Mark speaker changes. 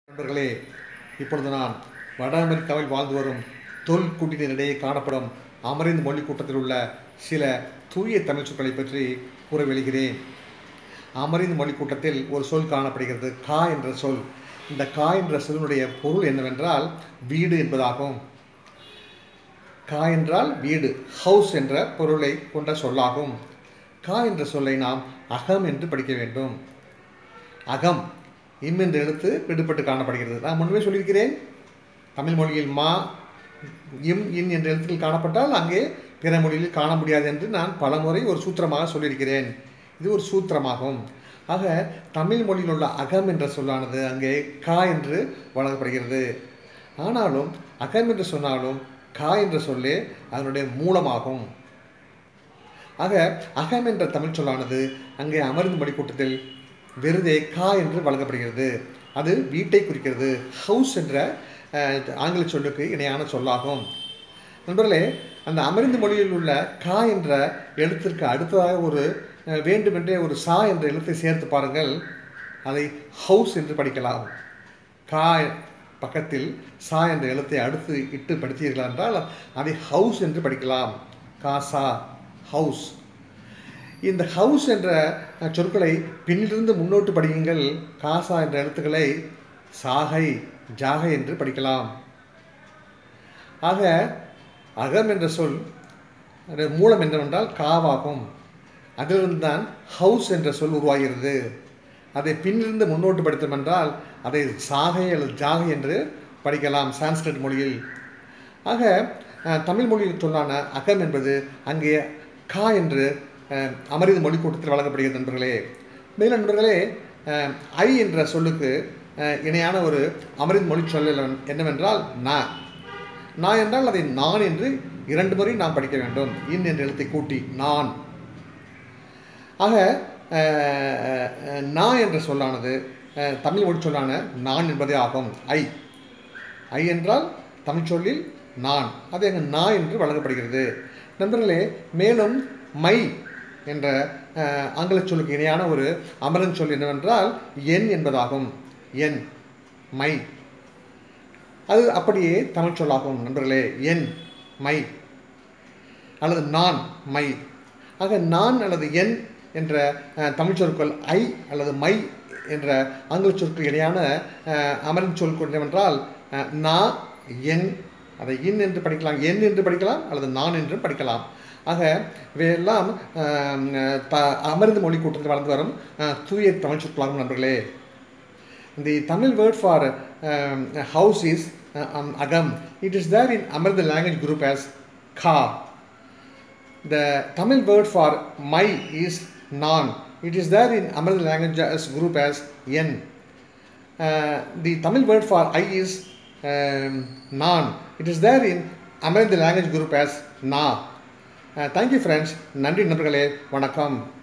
Speaker 1: நண்பர்களே இப்பொழுது நான் வட அமெரிக்காவில் வாழ்ந்து வரும் தொல் குடியினரிடையே காணப்படும் அமரிந்த் மொழி கூட்டத்தில் உள்ள சில தூய தமிழ் சொற்களை பற்றி கூற விழுகிறேன் அமரிந்த் மொழி கூட்டத்தில் ஒரு சொல் காணப்படுகிறது கா என்ற சொல் இந்த கா என்ற சொல்லினுடைய பொருள் என்னவென்றால் வீடு என்பதாகும் கா என்றால் வீடு ஹவுஸ் என்ற பொருளை கொண்ட சொல்லாகும் கா என்ற சொல்லை நாம் அகம் என்று படிக்க வேண்டும் அகம் இம் என்ற எழுத்து விடுபட்டு காணப்படுகிறது நான் முன்பே சொல்லியிருக்கிறேன் தமிழ் மொழியில் மா இம் இன் என்ற எழுத்துக்கள் காணப்பட்டால் அங்கே பிற மொழியில் காண முடியாது என்று நான் பலமுறை ஒரு சூத்திரமாக சொல்லியிருக்கிறேன் இது ஒரு சூத்திரமாகும் ஆக தமிழ் மொழியில் உள்ள அகம் என்ற சொல்லானது அங்கே கா என்று வழங்கப்படுகிறது ஆனாலும் அகம் என்று சொன்னாலும் கா என்ற சொல்லே அதனுடைய மூலமாகும் ஆக அகம் என்ற தமிழ் சொல்லானது அங்கே அமர்ந்து மொழிக்கூட்டத்தில் வெறுதே கா என்று வழங்கப்படுகிறது அது வீட்டை குறிக்கிறது ஹவுஸ் என்ற அஹ், ஆங்கில சொல்லுக்கு இணையான சொல்லாகும் நண்பர்களே அந்த அமர்ந்து மொழியில் உள்ள கா என்ற எழுத்திற்கு அடுத்ததாக ஒரு அஹ், வேண்டுமென்றே ஒரு சா என்ற எழுத்தை சேர்த்து பாருங்கள் அதை ஹவுஸ் என்று படிக்கலாம் கா பக்கத்தில் சா என்ற எழுத்தை அடுத்து இட்டு படித்தீர்கள் என்றால் அதை ஹவுஸ் என்று படிக்கலாம் காசா ஹவுஸ் இந்த ஹவுஸ் என்ற அஹ், சொற்களை பின்னிலிருந்து முன்னோட்டு படியுங்கள் காசா என்ற எழுத்துக்களை சாகை ஜாகை என்று படிக்கலாம் ஆக அகம் என்ற சொல் அது மூலம் என்னவென்றால் காவாகும் அதிலிருந்து தான் ஹவுஸ் என்ற சொல் உருவாகிறது அதை பின்னிருந்து முன்னோட்டு படித்தோம் என்றால் அதை சாகை அல்லது ஜாகை என்று படிக்கலாம் சான்ஸ்கிரிட் மொழியில் ஆக அஹ், தமிழ் மொழியில் சொல்லான அகம் என்பது அங்கே கா என்று அஹ், அமரித மொழி கூட்டத்தில் வழங்கப்படுகிறது நண்பர்களே மேலும் நண்பர்களே அஹ், ஐ என்ற சொல்லுக்கு அஹ், இணையான ஒரு அமரித் மொழி சொல் என்னவென்றால் நா நான் என்றால் அதை நான் என்று இரண்டு முறை நாம் படிக்க வேண்டும் இன் என்ற எழுத்தை கூட்டி நான் ஆக அஹ், அஹ், நான் என்ற சொல்லானது அஹ், தமிழ் மொழி சொல்லான நான் என்பதே ஆகும் ஐ ஐ என்றால் தமிழ் சொல்லில் நான் அது எங்க நான் என்று வழங்கப்படுகிறது நண்பர்களே மேலும் மை என்ற அஹ், ஆங்கில சொல்லுக்கு இணையான ஒரு அமரன் சொல் என்னவென்றால் என் என்பதாகும் என் மை அது அப்படியே தமிழ் சொல்லாகும் நண்பர்களே என் மை அல்லது நான் மை ஆக நான் அல்லது என் என்ற அஹ், தமிழ் சொற்கள் ஐ அல்லது மை என்ற ஆங்கில சொற்கள் இடையான அஹ், அமரின் சொல் என்னவென்றால் அஹ், நா என் அதை இன் என்று படிக்கலாம் என் என்று படிக்கலாம் அல்லது நான் என்றும் படிக்கலாம் ஆக இவையெல்லாம் அஹ், த அமர்ந்து மொழி கூட்டத்தில் வளர்ந்து வரும் அஹ், தூய தமிழ் சொற்களாகும் நண்பர்களே The Tamil word for um, house is uh, um, agam. It is there in Amartha language group as ka. The Tamil word for my is nan. It is there in Amartha language as group as yen. Uh, the Tamil word for I is um, nan. It is there in Amartha language group as na. Uh, thank you friends. நன்றி நண்பர்களே வணக்கம்